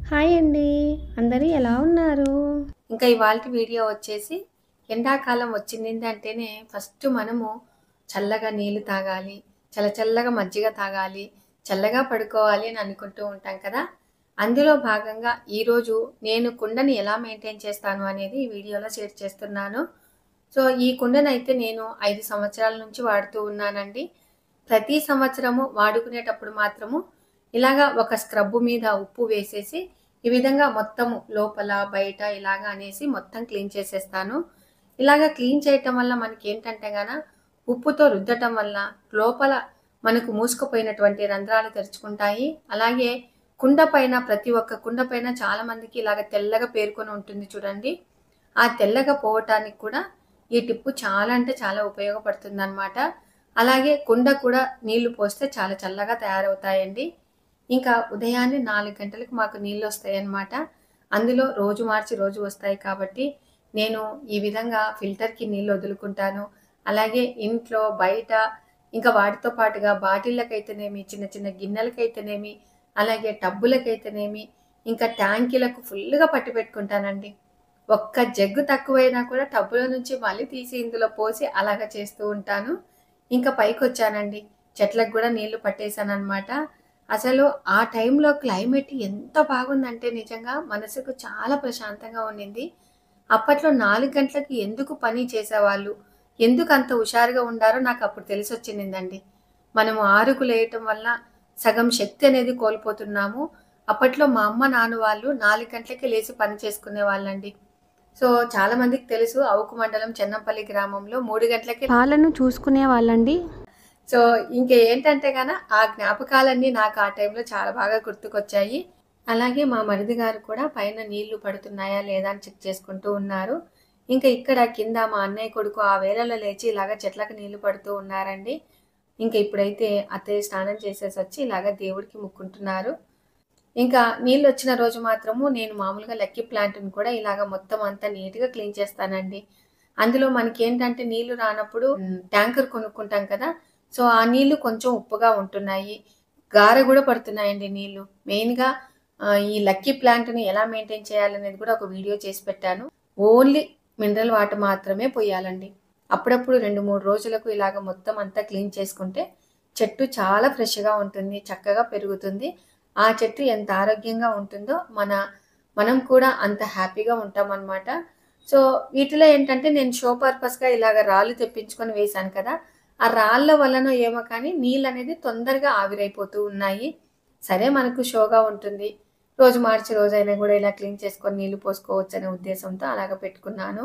hi అండి అందరూ ఎలా ఉన్నారు ఇంకా ఇవాళ వీడియో వచ్చేసి ఎండాకాలం వచ్చింది అంటేనే ఫస్ట్ మనము చల్లగా నీళ్లు తాగాలి చల్ల చల్లగా మజ్జిగ తాగాలి చల్లగా పడుకోవాలి అని అనుకుంటూ ఉంటాం కదా అందులో భాగంగా ఈరోజు నేను కుండని ఎలా మెయింటైన్ చేస్తాను అనేది ఈ వీడియోలో షేర్ చేస్తున్నాను సో ఈ కుండను అయితే నేను ఐదు సంవత్సరాల నుంచి వాడుతూ ఉన్నానండి ప్రతి సంవత్సరము వాడుకునేటప్పుడు మాత్రము ఇలాగా ఒక స్క్రబ్ మీద ఉప్పు వేసేసి ఈ విధంగా మొత్తము లోపల బయట ఇలాగా అనేసి మొత్తం క్లీన్ చేసేస్తాను ఇలాగా క్లీన్ చేయటం వల్ల మనకి ఏంటంటే గాన ఉప్పుతో రుద్దటం వల్ల లోపల మనకు మూసుకుపోయినటువంటి రంధ్రాలు తెరుచుకుంటాయి అలాగే కుండ పైన ప్రతి ఒక్క కుండ పైన చాలా మందికి ఇలాగ తెల్లగా పేర్కొని ఉంటుంది చూడండి ఆ తెల్లగా పోవటానికి కూడా ఈ టిప్పు చాలా అంటే చాలా ఉపయోగపడుతుంది అనమాట అలాగే కుండ కూడా నీళ్లు పోస్తే చాలా చల్లగా తయారవుతాయండి ఇంకా ఉదయాన్నే నాలుగు గంటలకు మాకు నీళ్ళు వస్తాయి అన్నమాట అందులో రోజు మార్చి రోజు వస్తాయి కాబట్టి నేను ఈ విధంగా ఫిల్టర్కి నీళ్ళు వదులుకుంటాను అలాగే ఇంట్లో బయట ఇంకా వాటితో పాటుగా బాటిళ్ళకైతేనేమి చిన్న చిన్న గిన్నెలకైతేనేమి అలాగే టబ్బులకైతేనేమి ఇంకా ట్యాంకీలకు ఫుల్గా పట్టి పెట్టుకుంటానండి ఒక్క జగ్గు తక్కువైనా కూడా టబ్బుల నుంచి మళ్ళీ తీసి ఇందులో పోసి అలాగ చేస్తూ ఉంటాను ఇంకా పైకి వచ్చానండి చెట్లకు కూడా నీళ్లు పట్టేశాను అనమాట అసలు ఆ టైంలో క్లైమేట్ ఎంత బాగుందంటే నిజంగా మనసుకు చాలా ప్రశాంతంగా ఉండింది అప్పట్లో నాలుగు గంటలకి ఎందుకు పని చేసేవాళ్ళు ఎందుకు అంత హుషారుగా ఉండారో నాకు అప్పుడు తెలిసి వచ్చిందండి మనము ఆరుకు లేయటం వల్ల సగం శక్తి అనేది కోల్పోతున్నాము అప్పట్లో మా అమ్మ నాన్న వాళ్ళు నాలుగు గంటలకి లేచి పని చేసుకునే వాళ్ళండి సో చాలా మందికి తెలుసు అవుకు మండలం చెన్నంపల్లి గ్రామంలో మూడు గంటలకి పాలను చూసుకునే వాళ్ళండి సో ఇంక ఏంటంటే గాన ఆ జ్ఞాపకాలన్నీ నాకు ఆ టైంలో చాలా బాగా గుర్తుకొచ్చాయి అలాగే మా మరిది గారు కూడా పైన నీళ్లు పడుతున్నాయా లేదా అని చెక్ చేసుకుంటూ ఉన్నారు ఇంకా ఇక్కడ కింద మా అన్నయ్య కొడుకు ఆ వేళలో లేచి ఇలాగ చెట్లకు నీళ్లు పడుతూ ఉన్నారండి ఇంకా ఇప్పుడైతే అత్తయ్య స్నానం చేసేసి వచ్చి ఇలాగ దేవుడికి ముక్కుంటున్నారు ఇంకా నీళ్ళు వచ్చిన రోజు మాత్రము నేను మామూలుగా లక్కీ ప్లాంట్ని కూడా ఇలాగ మొత్తం అంతా నీట్గా క్లీన్ చేస్తానండి అందులో మనకి ఏంటంటే నీళ్లు రానప్పుడు ట్యాంకర్ కొనుక్కుంటాం కదా సో ఆ నీళ్లు కొంచెం ఉప్పుగా ఉంటున్నాయి గార కూడా పడుతున్నాయండి నీళ్లు మెయిన్గా ఆ, ఈ లక్కీ ప్లాంట్ని ఎలా మెయింటైన్ చేయాలనేది కూడా ఒక వీడియో చేసి పెట్టాను ఓన్లీ మినరల్ వాటర్ మాత్రమే పోయాలండి అప్పుడప్పుడు రెండు మూడు రోజులకు ఇలాగ మొత్తం అంతా క్లీన్ చేసుకుంటే చెట్టు చాలా ఫ్రెష్గా ఉంటుంది చక్కగా పెరుగుతుంది ఆ చెట్టు ఎంత ఆరోగ్యంగా ఉంటుందో మన మనం కూడా అంత హ్యాపీగా ఉంటాం అన్నమాట సో వీటిలో ఏంటంటే నేను షో పర్పస్గా ఇలాగ రాళ్ళు తెప్పించుకొని వేశాను కదా ఆ రాళ్ళ వలన ఏమో కానీ నీళ్ళు అనేది తొందరగా ఆవిరైపోతూ ఉన్నాయి సరే మనకు షోగా ఉంటుంది రోజు మార్చి రోజైనా కూడా ఇలా క్లీన్ చేసుకొని నీళ్లు పోసుకోవచ్చు అనే ఉద్దేశంతో అలాగ పెట్టుకున్నాను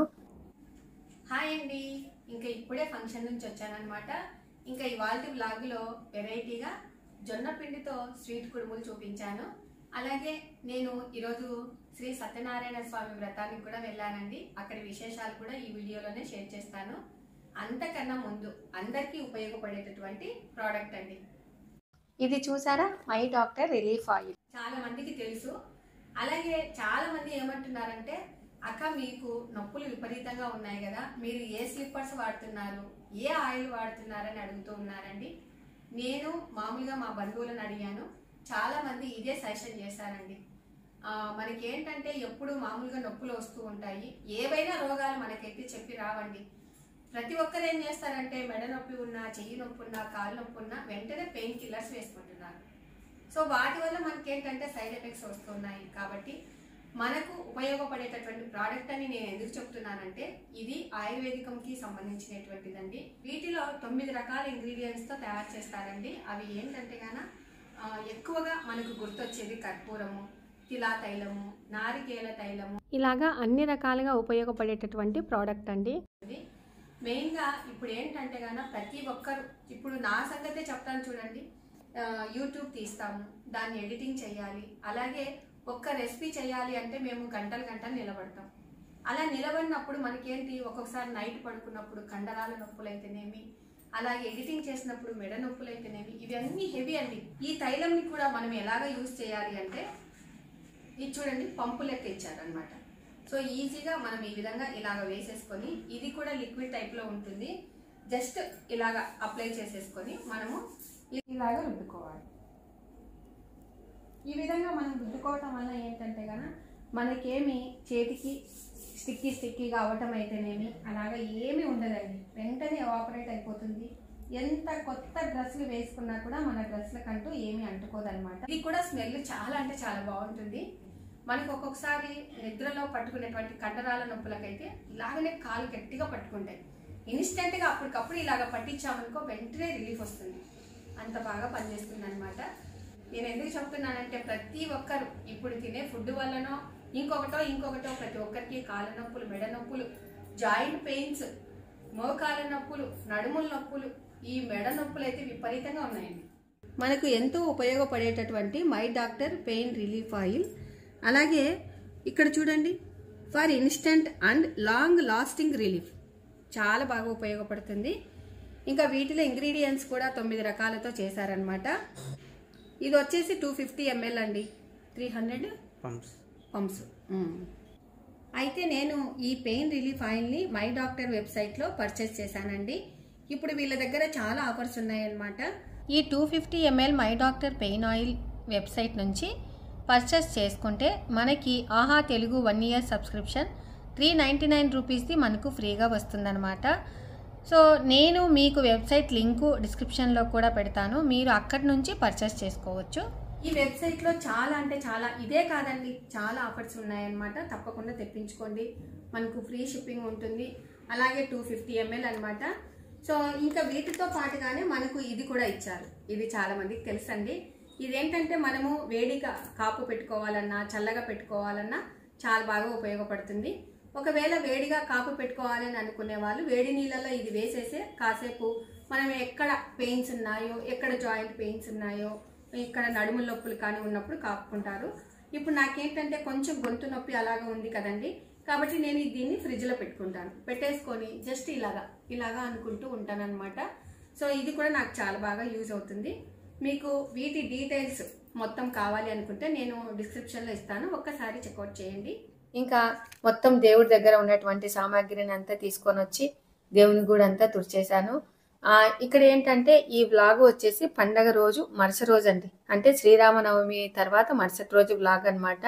హాయ్ అండి ఇంకా ఇప్పుడే ఫంక్షన్ నుంచి వచ్చానమాట ఇంకా ఇవాళ వ్లాగ్లో వెరైటీగా జొన్న పిండితో స్వీట్ కుడుములు చూపించాను అలాగే నేను ఈరోజు శ్రీ సత్యనారాయణ స్వామి వ్రతానికి కూడా వెళ్ళానండి అక్కడి విశేషాలు కూడా ఈ వీడియోలోనే షేర్ చేస్తాను అంతకన్నా ముందు అందరికీ ఉపయోగపడేటటువంటి ప్రోడక్ట్ అండి ఇది చూసారా మై డాక్టర్ రిలీఫ్ ఆయిల్ చాలా మందికి తెలుసు అలాగే చాలా మంది ఏమంటున్నారంటే అక్క మీకు నొప్పులు విపరీతంగా ఉన్నాయి కదా మీరు ఏ స్లిప్పర్స్ వాడుతున్నారు ఏ ఆయిల్ వాడుతున్నారని అడుగుతూ ఉన్నారండి నేను మామూలుగా మా బంధువులను అడిగాను చాలా మంది ఇదే సజెషన్ చేశారండి ఆ, మనకి ఏంటంటే ఎప్పుడు మామూలుగా నొప్పులు వస్తూ ఉంటాయి ఏవైనా రోగాలు మనకైతే చెప్పి రావండి ప్రతి ఒక్కరు ఏం చేస్తారంటే మెడ నొప్పి ఉన్నా చెయ్యి నొప్పి ఉన్నా కాలు నొప్పి ఉన్నా వెంటనే పెయిన్ కిల్లర్స్ వేసుకుంటున్నారు సో వాటి వల్ల మనకి ఏంటంటే సైడ్ ఎఫెక్ట్స్ వస్తున్నాయి కాబట్టి మనకు ఉపయోగపడేటటువంటి ప్రోడక్ట్ అని నేను ఎందుకు చెప్తున్నానంటే ఇది ఆయుర్వేదికంకి సంబంధించినటువంటిదండి వీటిలో తొమ్మిది రకాల ఇంగ్రీడియంట్స్ తో తయారు చేస్తారండి అవి ఏంటంటే గాన ఆ, ఎక్కువగా మనకు గుర్తొచ్చేది కర్పూరము తిలా తైలము నారికేల తైలము ఇలాగా అన్ని రకాలుగా ఉపయోగపడేటటువంటి ప్రోడక్ట్ అండి మెయిన్గా ఇప్పుడు ఏంటంటే గాన ప్రతి ఒక్కరు ఇప్పుడు నా సంగతే చెప్తాను చూడండి ఆ, యూట్యూబ్ తీస్తాము దాన్ని ఎడిటింగ్ చేయాలి అలాగే ఒక్క రెసిపీ చేయాలి అంటే మేము గంటలు గంటలు నిలబడతాం అలా నిలబడినప్పుడు మనకేంటి ఒక్కొక్కసారి నైట్ పడుకున్నప్పుడు కండరాల నొప్పులు అయితేనేమి అలాగే ఎడిటింగ్ చేసినప్పుడు మెడ నొప్పులు అయితేనేమి ఇవన్నీ హెవీ అండి ఈ తైలంని కూడా మనం ఎలాగ యూజ్ చేయాలి అంటే ఇది చూడండి పంపు లెక్క ఇచ్చారనమాట సో ఈజీగా మనం ఈ విధంగా ఇలాగ వేసేసుకొని ఇది కూడా లిక్విడ్ టైప్లో ఉంటుంది జస్ట్ ఇలాగ అప్లై చేసేసుకొని మనము ఇలాగ రుద్దుకోవాలి ఈ విధంగా మనం రుద్దుకోవటం వల్ల ఏంటంటే కనుక మనకేమి చేతికి స్టిక్కీ స్టిక్కీగా అవ్వటం అయితేనేమి అలాగా ఏమీ ఉండదండి వెంటనే ఆపరేట్ అయిపోతుంది ఎంత కొత్త డ్రెస్సులు వేసుకున్నా కూడా మన డ్రెస్సులకంటూ ఏమీ అంటుకోదన్నమాట ఇది కూడా స్మెల్ చాలా అంటే చాలా బాగుంటుంది మనకు ఒక్కొక్కసారి నిద్రలో పట్టుకునేటువంటి కండరాల నొప్పులకైతే ఇలాగనే కాలు గట్టిగా పట్టుకుంటాయి ఇన్స్టెంట్గా అప్పటికప్పుడు ఇలాగ పట్టించామనుకో వెంటనే రిలీఫ్ వస్తుంది అంత బాగా పనిచేస్తుంది అనమాట నేను ఎందుకు చెప్తున్నానంటే ప్రతి ఒక్కరు ఇప్పుడు తినే ఫుడ్ వల్లనో ఇంకొకటో ఇంకొకటో ప్రతి ఒక్కరికి కాళ్ళ నొప్పులు మెడ నొప్పులు జాయింట్ పెయిన్స్ మోకాల నొప్పులు నడుముల నొప్పులు ఈ మెడ నొప్పులు అయితే విపరీతంగా ఉన్నాయండి మనకు ఎంతో ఉపయోగపడేటటువంటి my doctor pain relief oil అలాగే ఇక్కడ చూడండి for instant and long lasting relief చాలా బాగా ఉపయోగపడుతుంది ఇంకా వీటిలో ఇంగ్రీడియంట్స్ కూడా తొమ్మిది రకాలతో చేశారనమాట ఇది వచ్చేసి టూ ఫిఫ్టీ ఎంఎల్ అండి త్రీ హండ్రెడ్ పంప్స్ పంప్స్ అయితే నేను ఈ పెయిన్ రిలీఫ్ ఆయిల్ని మై డాక్టర్ వెబ్సైట్లో పర్చేస్ చేశానండి ఇప్పుడు వీళ్ళ దగ్గర చాలా ఆఫర్స్ ఉన్నాయన్నమాట ఈ two fifty ML my doctor pain oil website నుంచి పర్చేస్ చేసుకుంటే మనకి Aha Telugu one year subscription three ninety nine రూపీస్ది మనకు ఫ్రీగా వస్తుందన్నమాట సో నేను మీకు వెబ్సైట్ లింకు డిస్క్రిప్షన్లో కూడా పెడతాను మీరు అక్కడి నుంచి పర్చేస్ చేసుకోవచ్చు ఈ వెబ్సైట్లో చాలా అంటే చాలా ఇదే కాదండి చాలా ఆఫర్స్ ఉన్నాయన్నమాట తప్పకుండా తెప్పించుకోండి మనకు ఫ్రీ షిప్పింగ్ ఉంటుంది అలాగే టూ ఫిఫ్టీ ఎంఎల్ అనమాట సో ఇంకా వీటితో పాటుగానే మనకు ఇది కూడా ఇచ్చారు ఇది చాలా మందికి తెలుసండి ఇదేంటంటే మనము వేడిగా కాపు పెట్టుకోవాలన్నా చల్లగా పెట్టుకోవాలన్నా చాలా బాగా ఉపయోగపడుతుంది ఒకవేళ వేడిగా కాపు పెట్టుకోవాలని అనుకునే వాళ్ళు వేడి నీళ్ళలో ఇది వేసేసే కాసేపు మనం ఎక్కడ పెయిన్స్ ఉన్నాయో ఎక్కడ జాయింట్ పెయిన్స్ ఉన్నాయో ఇక్కడ నడుము నొప్పులు కానీ ఉన్నప్పుడు కాపుకుంటారు ఇప్పుడు నాకేంటంటే కొంచెం గొంతు నొప్పి అలాగా ఉంది కదండి కాబట్టి నేను దీన్ని ఫ్రిడ్జ్లో పెట్టుకుంటాను పెట్టేసుకొని జస్ట్ ఇలాగా ఇలాగా అనుకుంటూ ఉంటానన్నమాట సో ఇది కూడా నాకు చాలా బాగా యూజ్ అవుతుంది మీకు వీటి డీటెయిల్స్ మొత్తం కావాలి అనుకుంటే నేను డిస్క్రిప్షన్లో ఇస్తాను ఒక్కసారి చెక్అవుట్ చేయండి ఇంకా మొత్తం దేవుడి దగ్గర ఉన్నటువంటి సామాగ్రిని అంతా తీసుకొని వచ్చి దేవుని గుడి అంతా తుడిచేశాను ఆ, ఇక్కడ ఏంటంటే ఈ వ్లాగ్ వచ్చేసి పండగ రోజు మరుసటి రోజు అండి అంటే శ్రీరామనవమి తర్వాత మరుసటి రోజు వ్లాగ్ అన్నమాట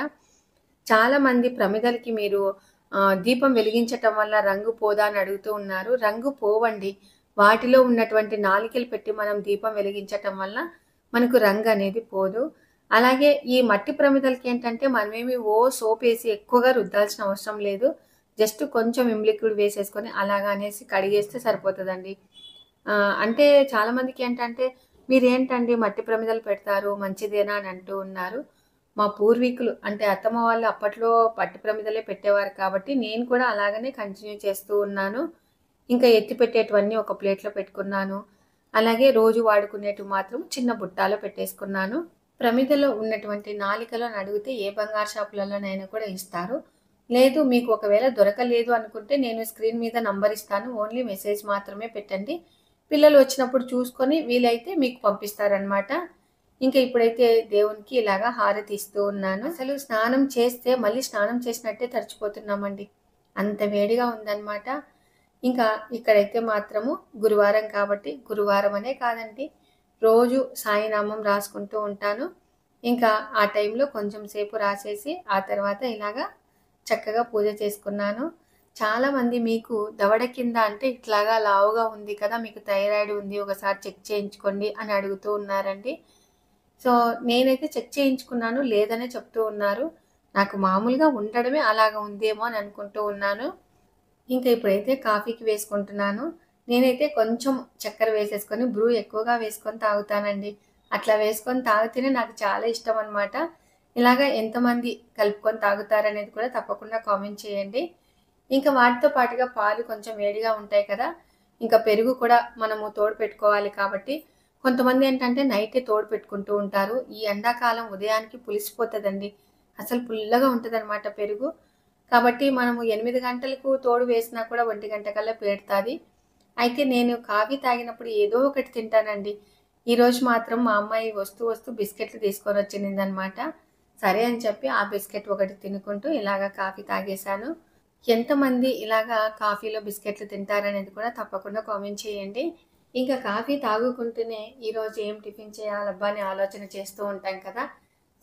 చాలా మంది ప్రమిదలకి మీరు ఆ, దీపం వెలిగించటం వల్ల రంగు పోదా అని అడుగుతూ ఉన్నారు రంగు పోవండి వాటిలో ఉన్నటువంటి నాలికలు పెట్టి మనం దీపం వెలిగించటం వల్ల మనకు రంగు అనేది పోదు అలాగే ఈ మట్టి ప్రమిదలకి ఏంటంటే మనమేమి ఓ సోప్ వేసి ఎక్కువగా రుద్దాల్సిన అవసరం లేదు జస్ట్ కొంచెం విమ్ లిక్విడ్ వేసేసుకొని అలాగా అనేసి కడిగేస్తే సరిపోతుందండి ఆ, అంటే చాలా మందికి ఏంటంటే మీరు ఏంటండి మట్టి ప్రమిదలు పెడతారు మంచిదేనా అని అంటూ ఉన్నారు మా పూర్వీకులు అంటే అత్తమ్మ వాళ్ళు అప్పట్లో పట్టి ప్రమిదలే పెట్టేవారు కాబట్టి నేను కూడా అలాగనే కంటిన్యూ చేస్తూ ఉన్నాను ఇంకా ఎత్తి పెట్టేటివన్నీ ఒక ప్లేట్లో పెట్టుకున్నాను అలాగే రోజు వాడుకునేటివి మాత్రం చిన్న బుట్టాలో పెట్టేసుకున్నాను ప్రమిదలో ఉన్నటువంటి నాలికలో అడిగితే ఏ బంగారు షాపులలోనైనా కూడా ఇస్తారు లేదు మీకు ఒకవేళ దొరకలేదు అనుకుంటే నేను స్క్రీన్ మీద నంబర్ ఇస్తాను ఓన్లీ మెసేజ్ మాత్రమే పెట్టండి పిల్లలు వచ్చినప్పుడు చూసుకొని వీలైతే మీకు పంపిస్తారనమాట ఇంకా ఇప్పుడైతే దేవునికి ఇలాగా హారతి ఇస్తూ ఉన్నాను అసలు స్నానం చేస్తే మళ్ళీ స్నానం చేసినట్టే తడిచిపోతున్నామండి అంత వేడిగా ఉందన్నమాట ఇంకా ఇక్కడైతే మాత్రము గురువారం కాబట్టి గురువారం అనే కాదండి రోజు సాయినామం రాసుకుంటూ ఉంటాను ఇంకా ఆ టైంలో కొంచెం సేపు రాసేసి ఆ తర్వాత ఇలాగా చక్కగా పూజ చేసుకున్నాను చాలా మంది మీకు దవడ కింద అంటే ఇట్లాగా లావుగా ఉంది కదా మీకు థైరాయిడ్ ఉంది ఒకసారి చెక్ చేయించుకోండి అని అడుగుతూ ఉన్నారండి సో నేనైతే చెక్ చేయించుకున్నాను లేదనే చెప్తూ ఉన్నారు నాకు మామూలుగా ఉండడమే అలాగా ఉందేమో అని అనుకుంటూ ఉన్నాను ఇంకా ఇప్పుడైతే కాఫీకి వేసుకుంటున్నాను నేనైతే కొంచెం చక్కెర వేసేసుకొని బ్రూ ఎక్కువగా వేసుకొని తాగుతానండి అట్లా వేసుకొని తాగితేనే నాకు చాలా ఇష్టం అనమాట ఇలాగా ఎంతమంది కలుపుకొని తాగుతారనేది కూడా తప్పకుండా కామెంట్ చేయండి ఇంకా వాటితో పాటుగా పాలు కొంచెం వేడిగా ఉంటాయి కదా ఇంకా పెరుగు కూడా మనము తోడు పెట్టుకోవాలి కాబట్టి కొంతమంది ఏంటంటే నైటే తోడు పెట్టుకుంటూ ఉంటారు ఈ ఎండాకాలం ఉదయానికి పులిసిపోతుందండి అసలు పుల్లగా ఉంటుంది పెరుగు కాబట్టి మనము ఎనిమిది గంటలకు తోడు వేసినా కూడా ఒంటి గంట కల్లా పేడుతుంది అయితే నేను కాఫీ తాగినప్పుడు ఏదో ఒకటి తింటానండి ఈరోజు మాత్రం మా అమ్మాయి వస్తూ వస్తూ బిస్కెట్లు తీసుకొని వచ్చిందనమాట సరే అని చెప్పి ఆ బిస్కెట్ ఒకటి తినుకుంటూ ఇలాగా కాఫీ తాగేశాను ఎంతమంది ఇలాగా కాఫీలో బిస్కెట్లు తింటారనేది కూడా తప్పకుండా కామెంట్ చేయండి ఇంకా కాఫీ తాగుకుంటూనే ఈరోజు ఏం టిఫిన్ చేయాలబ్బా అని ఆలోచన చేస్తూ ఉంటాం కదా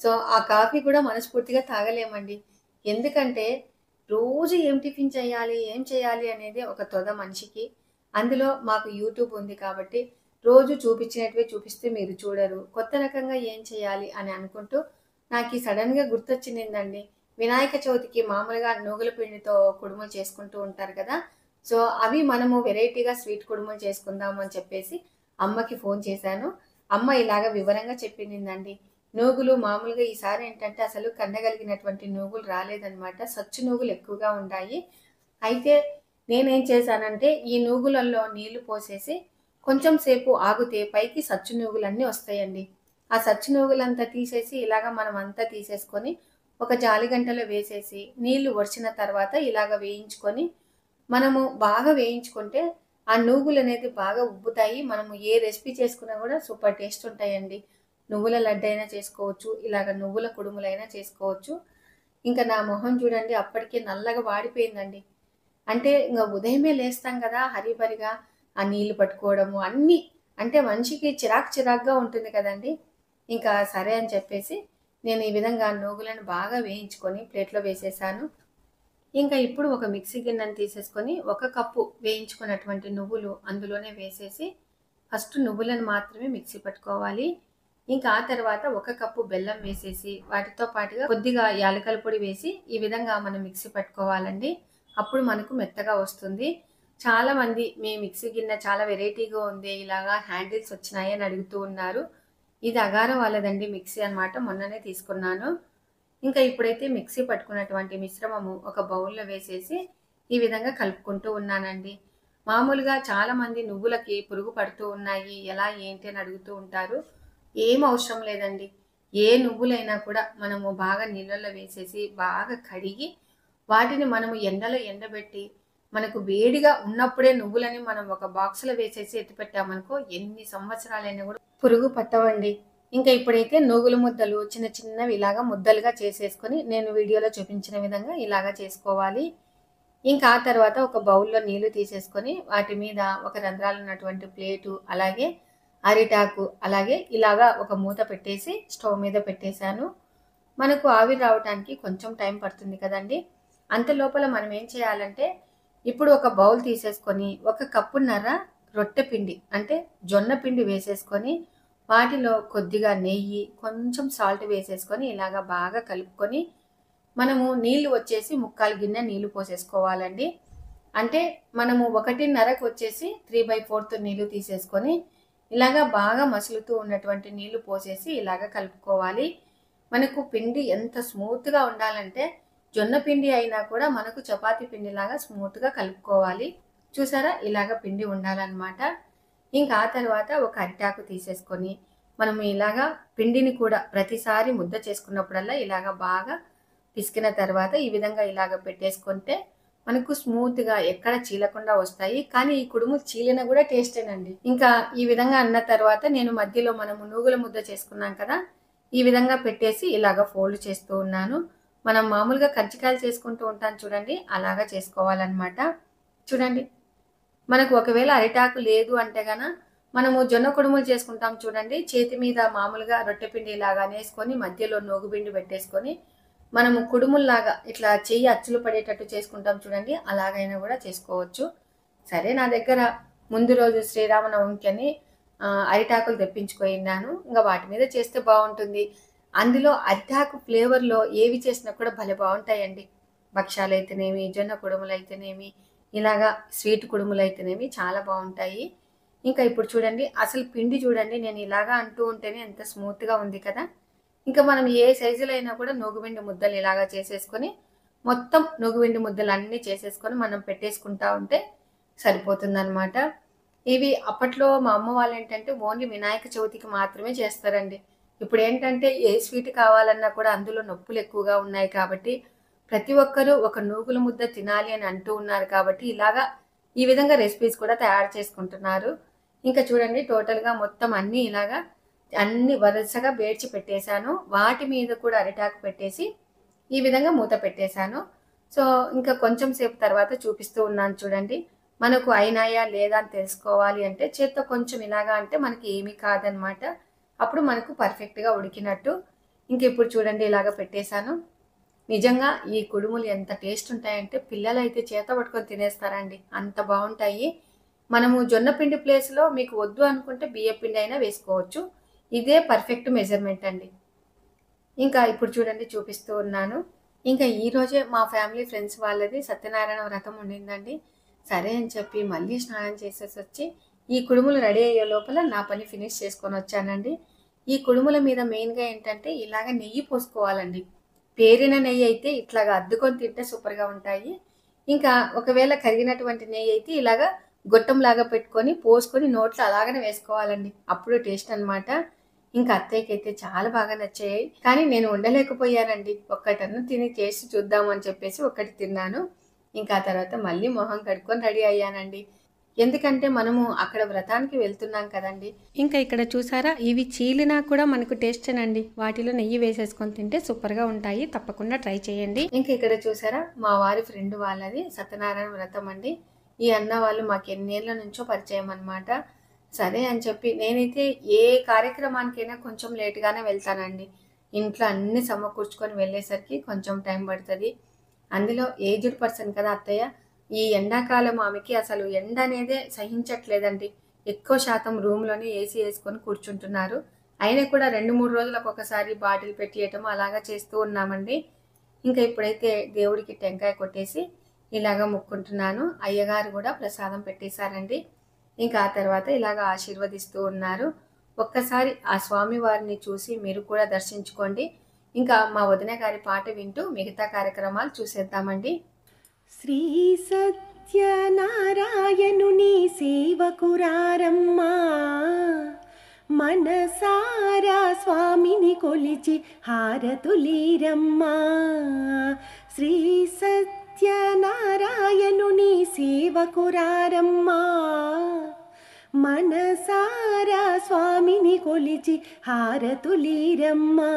సో ఆ కాఫీ కూడా మనస్ఫూర్తిగా తాగలేమండి ఎందుకంటే రోజు ఏం టిఫిన్ చేయాలి ఏం చేయాలి అనేది ఒక తొద మనిషికి అందులో మాకు యూట్యూబ్ ఉంది కాబట్టి రోజు చూపించినట్టువే చూపిస్తే మీరు చూడరు కొత్త రకంగా ఏం చేయాలి అని అనుకుంటూ నాకు ఈ సడన్గా గుర్తొచ్చిందండి వినాయక చవితికి మామూలుగా నూగుల పిండితో కుడుములు చేసుకుంటూ ఉంటారు కదా సో అవి మనము వెరైటీగా స్వీట్ కుడుములు చేసుకుందాం అని చెప్పేసి అమ్మకి ఫోన్ చేశాను అమ్మ ఇలాగ వివరంగా చెప్పిందండి నూగులు మామూలుగా ఈసారి ఏంటంటే అసలు కండగలిగినటువంటి నూగులు రాలేదన్నమాట సచ్చు నూగులు ఎక్కువగా ఉన్నాయి అయితే నేనేం చేశానంటే ఈ నూగులలో నీళ్లు పోసేసి కొంచెం సేపు ఆగితే పైకి సచ్చు నూగులన్నీ వస్తాయండి ఆ సచ్చు నూగులంతా తీసేసి ఇలాగ మనం అంతా తీసేసుకొని ఒక జాలి గంటలో వేసేసి నీళ్లు వడిచిన తర్వాత ఇలాగ వేయించుకొని మనము బాగా వేయించుకుంటే ఆ నూగులు అనేది బాగా ఉబ్బుతాయి మనము ఏ రెసిపీ చేసుకున్నా కూడా సూపర్ టేస్ట్ ఉంటాయండి నువ్వుల లడ్డు అయినా చేసుకోవచ్చు ఇలాగ నువ్వుల కుడుములైనా చేసుకోవచ్చు ఇంకా నా మొహం చూడండి అప్పటికే నల్లగా వాడిపోయిందండి అంటే ఇంకా ఉదయమే లేస్తాం కదా హరిబరిగా ఆ నీళ్లు పట్టుకోవడము అన్నీ అంటే మనిషికి చిరాకు చిరాకుగా ఉంటుంది కదండి ఇంకా సరే అని చెప్పేసి నేను ఈ విధంగా నూగులను బాగా వేయించుకొని ప్లేట్లో వేసేసాను ఇంకా ఇప్పుడు ఒక మిక్సీ గిన్నెని తీసేసుకొని ఒక కప్పు వేయించుకున్నటువంటి నువ్వులు అందులోనే వేసేసి ఫస్ట్ నువ్వులను మాత్రమే మిక్సీ పట్టుకోవాలి ఇంకా ఆ తర్వాత ఒక కప్పు బెల్లం వేసేసి వాటితో పాటుగా కొద్దిగా యాలకల పొడి వేసి ఈ విధంగా మనం మిక్సీ పట్టుకోవాలండి అప్పుడు మనకు మెత్తగా వస్తుంది చాలా మంది మీ మిక్సీ గిన్నె చాలా వెరైటీగా ఉంది ఇలాగా హ్యాండిల్స్ వచ్చినాయి అని అడుగుతూ ఉన్నారు ఇది అగారం వాళ్ళదండి మిక్సీ అన్నమాట మొన్ననే తీసుకున్నాను ఇంకా ఇప్పుడైతే మిక్సీ పట్టుకున్నటువంటి మిశ్రమము ఒక బౌల్లో వేసేసి ఈ విధంగా కలుపుకుంటూ ఉన్నానండి మామూలుగా చాలా మంది నువ్వులకి పురుగు పడుతూ ఉన్నాయి ఎలా ఏంటి అని అడుగుతూ ఉంటారు ఏం అవసరం లేదండి ఏ నువ్వులైనా కూడా మనము బాగా నీళ్ళల్లో వేసేసి బాగా కడిగి వాటిని మనము ఎండలో ఎండబెట్టి మనకు వేడిగా ఉన్నప్పుడే నువ్వులని మనం ఒక బాక్స్లో వేసేసి ఎత్తిపెట్టామనుకో ఎన్ని సంవత్సరాలైనా కూడా పురుగు పట్టవండి ఇంకా ఇప్పుడైతే నూగుల ముద్దలు చిన్న చిన్నవి ఇలాగా ముద్దలుగా చేసేసుకొని నేను వీడియోలో చూపించిన విధంగా ఇలాగా చేసుకోవాలి ఇంకా ఆ తర్వాత ఒక బౌల్లో నీళ్లు తీసేసుకొని వాటి మీద ఒక రంధ్రాలు ఉన్నటువంటి ప్లేటు అలాగే అరిటాకు అలాగే ఇలాగా ఒక మూత పెట్టేసి స్టవ్ మీద పెట్టేశాను మనకు ఆవిరి రావడానికి కొంచెం టైం పడుతుంది కదండి అంత లోపల మనం ఏం చేయాలంటే ఇప్పుడు ఒక బౌల్ తీసేసుకొని ఒక కప్పున్నర రొట్టె పిండి అంటే జొన్న పిండి వేసేసుకొని వాటిలో కొద్దిగా నెయ్యి కొంచెం సాల్ట్ వేసేసుకొని ఇలాగ బాగా కలుపుకొని మనము నీళ్లు వచ్చేసి ముక్కాలు గిన్నె నీళ్లు పోసేసుకోవాలండి అంటే మనము ఒకటిన్నరకు వచ్చేసి త్రీ బై ఫోర్త్ నీళ్లు తీసేసుకొని ఇలాగా బాగా మసులుతూ ఉన్నటువంటి నీళ్లు పోసేసి ఇలాగ కలుపుకోవాలి మనకు పిండి ఎంత స్మూత్గా ఉండాలంటే జొన్న పిండి అయినా కూడా మనకు చపాతీ పిండిలాగా స్మూత్గా కలుపుకోవాలి చూసారా ఇలాగ పిండి ఉండాలన్నమాట ఇంకా ఆ తర్వాత ఒక అరిటాకు తీసేసుకొని మనం ఇలాగా పిండిని కూడా ప్రతిసారి ముద్ద చేసుకున్నప్పుడల్లా ఇలాగ బాగా పిసికిన తర్వాత ఈ విధంగా ఇలాగ పెట్టేసుకుంటే మనకు స్మూత్గా ఎక్కడ చీలకుండా వస్తాయి కానీ ఈ కుడుము చీలిన కూడా టేస్టేనండి ఇంకా ఈ విధంగా అన్న తర్వాత నేను మధ్యలో మనము నూగుల ముద్ద చేసుకున్నాం కదా ఈ విధంగా పెట్టేసి ఇలాగ ఫోల్డ్ చేస్తూ ఉన్నాను మనం మామూలుగా కజ్జికాయలు చేసుకుంటూ ఉంటాం చూడండి అలాగా చేసుకోవాలన్నమాట చూడండి మనకు ఒకవేళ అరిటాకు లేదు అంటే గన మనము జొన్న కుడుములు చేసుకుంటాం చూడండి చేతి మీద మామూలుగా రొట్టె పిండి ఇలాగా అనేసుకొని మధ్యలో నోగు పిండి పెట్టేసుకొని మనము కుడుముల్లాగా ఇట్లా చెయ్యి అచ్చులు పడేటట్టు చేసుకుంటాం చూడండి అలాగైనా కూడా చేసుకోవచ్చు సరే నా దగ్గర ముందు రోజు శ్రీరామనవమికి అని ఆ, అరిటాకులు తెప్పించుకున్నాను ఇంకా వాటి మీద చేస్తే బాగుంటుంది అందులో అరిటాకు ఫ్లేవర్లో ఏవి చేసినా కూడా భలే బాగుంటాయండి భక్ష్యాలు అయితేనేమి జొన్న కుడుములు అయితేనేమి ఇలాగా స్వీట్ కుడుములు అయితేనేమి చాలా బాగుంటాయి ఇంకా ఇప్పుడు చూడండి అసలు పిండి చూడండి నేను ఇలాగా అంటూ ఉంటేనే ఎంత స్మూత్గా ఉంది కదా ఇంకా మనం ఏ సైజులో అయినా కూడా నూగుబిండి ముద్దలు ఇలాగా చేసేసుకొని మొత్తం నూగుబిండి ముద్దలు అన్నీ చేసేసుకొని మనం పెట్టేసుకుంటా ఉంటే సరిపోతుందన్నమాట ఇవి అప్పట్లో మా అమ్మ వాళ్ళు ఏంటంటే ఓన్లీ వినాయక చవితికి మాత్రమే చేస్తారండి ఇప్పుడు ఏంటంటే ఏ స్వీట్ కావాలన్నా కూడా అందులో నొప్పులు ఎక్కువగా ఉన్నాయి కాబట్టి ప్రతి ఒక్కరూ ఒక నూగుల ముద్ద తినాలి అని అంటూ ఉన్నారు కాబట్టి ఇలాగా ఈ విధంగా రెసిపీస్ కూడా తయారు చేసుకుంటున్నారు ఇంకా చూడండి టోటల్గా మొత్తం అన్నీ ఇలాగా అన్ని వరుసగా బేర్చి పెట్టేశాను వాటి మీద కూడా అరిటాకు పెట్టేసి ఈ విధంగా మూత పెట్టేశాను సో ఇంకా కొంచెం సేపు తర్వాత చూపిస్తూ ఉన్నాను చూడండి మనకు అయినాయా లేదా అని తెలుసుకోవాలి అంటే చేత్తో కొంచెం ఇలాగా అంటే మనకి ఏమీ కాదనమాట అప్పుడు మనకు పర్ఫెక్ట్గా ఉడికినట్టు ఇంక ఇప్పుడు చూడండి ఇలాగ పెట్టేశాను నిజంగా ఈ కుడుములు ఎంత టేస్ట్ ఉంటాయంటే పిల్లలు అయితే చేత పట్టుకొని తినేస్తారండి అంత బాగుంటాయి మనము జొన్న పిండి ప్లేస్లో మీకు వద్దు అనుకుంటే బియ్య పిండి అయినా వేసుకోవచ్చు ఇదే పర్ఫెక్ట్ మెజర్మెంట్ అండి ఇంకా ఇప్పుడు చూడండి చూపిస్తూ ఉన్నాను ఇంకా ఈ రోజే మా ఫ్యామిలీ ఫ్రెండ్స్ వాళ్ళది సత్యనారాయణ వ్రతం ఉండిందండి సరే అని చెప్పి మళ్ళీ స్నానం చేసేసి వచ్చి ఈ కుడుములు రెడీ అయ్యే లోపల నా పని ఫినిష్ చేసుకొని వచ్చానండి ఈ కుడుముల మీద మెయిన్గా ఏంటంటే ఇలాగ నెయ్యి పోసుకోవాలండి పేరిన నెయ్యి అయితే ఇట్లాగా అద్దుకొని తింటే సూపర్గా ఉంటాయి ఇంకా ఒకవేళ కరిగినటువంటి నెయ్యి అయితే ఇలాగా గొట్టంలాగా పెట్టుకొని పోసుకొని నోట్లో అలాగనే వేసుకోవాలండి అప్పుడు టేస్ట్ అన్నమాట ఇంకా అత్తయ్యకి అయితే చాలా బాగా నచ్చాయి కానీ నేను ఉండలేకపోయానండి ఒక్కటన్ను తిని టేస్ట్ చూద్దామని చెప్పేసి ఒక్కటి తిన్నాను ఇంకా ఆ తర్వాత మళ్ళీ మొహం కడుక్కొని రెడీ అయ్యానండి ఎందుకంటే మనము అక్కడ వ్రతానికి వెళ్తున్నాం కదండి ఇంకా ఇక్కడ చూసారా ఇవి చీలినా కూడా మనకు టేస్ట్ అండి వాటిలో నెయ్యి వేసేసుకొని తింటే సూపర్గా ఉంటాయి తప్పకుండా ట్రై చేయండి ఇంకా ఇక్కడ చూసారా మా వారి ఫ్రెండ్ వాళ్ళది సత్యనారాయణ వ్రతం అండి ఈ అన్న వాళ్ళు మాకు ఎన్నేళ్ల నుంచో పరిచయం అనమాట సరే అని చెప్పి నేనైతే ఏ కార్యక్రమానికైనా కొంచెం లేట్గానే వెళ్తానండి ఇంట్లో అన్ని సమకూర్చుకొని వెళ్ళేసరికి కొంచెం టైం పడుతుంది అందులో ఏజ్డ్ పర్సన్ కదా అత్తయ్య ఈ ఎండాకాలం ఆమెకి అసలు ఎండ అనేదే సహించట్లేదండి ఎక్కువ శాతం రూమ్లోనే ఏసీ వేసుకొని కూర్చుంటున్నారు అయినా కూడా రెండు మూడు రోజులకు ఒకసారి బాటిల్ పెట్టియటం అలాగా చేస్తూ ఉన్నామండి ఇంకా ఇప్పుడైతే దేవుడికి టెంకాయ కొట్టేసి ఇలాగ ముక్కుంటున్నాను అయ్యగారు కూడా ప్రసాదం పెట్టేశారండి ఇంకా ఆ తర్వాత ఇలాగ ఆశీర్వదిస్తూ ఉన్నారు ఒక్కసారి ఆ స్వామి వారిని చూసి మీరు కూడా దర్శించుకోండి ఇంకా మా వదిన గారి పాట వింటూ మిగతా కార్యక్రమాలు చూసేద్దామండి శ్రీ సత్యనారాయణుని సేవకురారమ్మా మనసారా స్వామిని కొలిచి హారతులీరమ్మా శ్రీ సత్యనారాయణుని సేవకురారమ్మా మనసారా స్వామిని కొలిచి హారతులీరమ్మా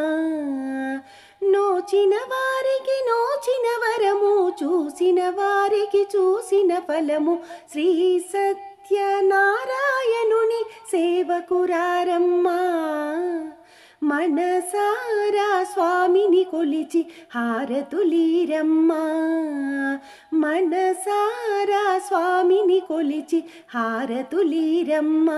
నోచిన వారికి నోచిన వరము చూసిన వారికి చూసిన ఫలము శ్రీ సత్యనారాయణుని సేవకురారమ్మా మనసారా స్వామిని కొలిచి హారతులీరమ్మా మనసారా స్వామిని కొలిచి హారతులీరమ్మా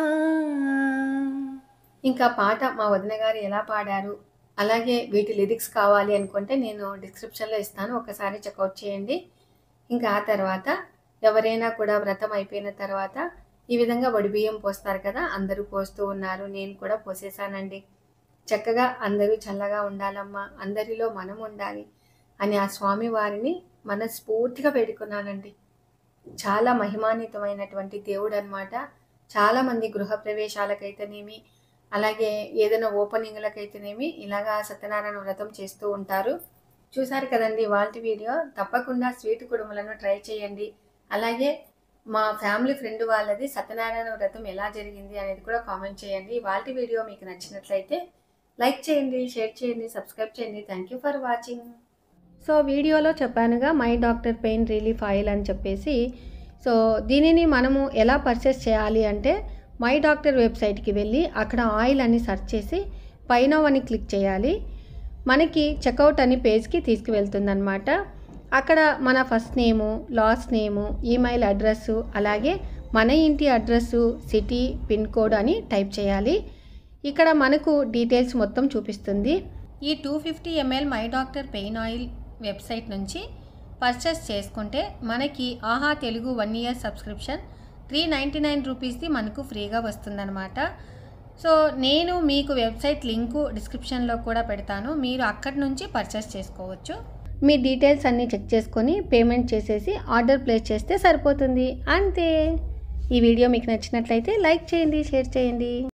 ఇంకా పాట మా వదిన గారు ఎలా పాడారు అలాగే వీటి లిరిక్స్ కావాలి అనుకుంటే నేను డిస్క్రిప్షన్లో ఇస్తాను ఒకసారి చెక్అవుట్ చేయండి ఇంకా ఆ తర్వాత ఎవరైనా కూడా వ్రతం అయిపోయిన తర్వాత ఈ విధంగా వడిబియ్యం పోస్తారు కదా అందరూ పోస్తూ ఉన్నారు నేను కూడా పోసేసానండి చక్కగా అందరూ చల్లగా ఉండాలమ్మా అందరిలో మనం ఉండాలి అని ఆ స్వామి వారిని మనస్ఫూర్తిగా వేడుకున్నానండి చాలా మహిమాన్వితమైనటువంటి దేవుడు అనమాట చాలామంది గృహ ప్రవేశాలకైతేనేమి అలాగే ఏదైనా ఓపెనింగ్లకైతేనేమి ఇలాగా సత్యనారాయణ వ్రతం చేస్తూ ఉంటారు చూసారు కదండి వాళ్ళ వీడియో తప్పకుండా స్వీట్ కుడుములను ట్రై చేయండి అలాగే మా ఫ్యామిలీ ఫ్రెండ్ వాళ్ళది సత్యనారాయణ వ్రతం ఎలా జరిగింది అనేది కూడా కామెంట్ చేయండి వాళ్ళ వీడియో మీకు నచ్చినట్లయితే లైక్ చేయండి షేర్ చేయండి సబ్స్క్రైబ్ చేయండి thank you for watching so వీడియోలో చెప్పానుగా my doctor pain relief oil అని చెప్పేసి సో దీనిని మనము ఎలా పర్చేస్ చేయాలి అంటే మై డాక్టర్ వెబ్సైట్కి వెళ్ళి అక్కడ ఆయిల్ అని సెర్చ్ చేసి పైన అని క్లిక్ చేయాలి మనకి చెక్అవుట్ అని పేజ్కి తీసుకువెళ్తుందనమాట అక్కడ మన first name last name email address అలాగే మన ఇంటి అడ్రస్సు సిటీ పిన్ కోడ్ అని టైప్ చేయాలి ఇక్కడ మనకు డీటెయిల్స్ మొత్తం చూపిస్తుంది ఈ two fifty ML my doctor pain oil website నుంచి పర్చేస్ చేసుకుంటే మనకి Aha Telugu one year subscription three ninety nine రూపీస్ది మనకు ఫ్రీగా వస్తుందన్నమాట సో నేను మీకు వెబ్సైట్ లింకు డిస్క్రిప్షన్లో కూడా పెడతాను మీరు అక్కడి నుంచి పర్చేస్ చేసుకోవచ్చు మీ డీటెయిల్స్ అన్నీ చెక్ చేసుకొని పేమెంట్ చేసేసి ఆర్డర్ ప్లేస్ చేస్తే సరిపోతుంది అంతే ఈ వీడియో మీకు నచ్చినట్లయితే లైక్ చేయండి షేర్ చేయండి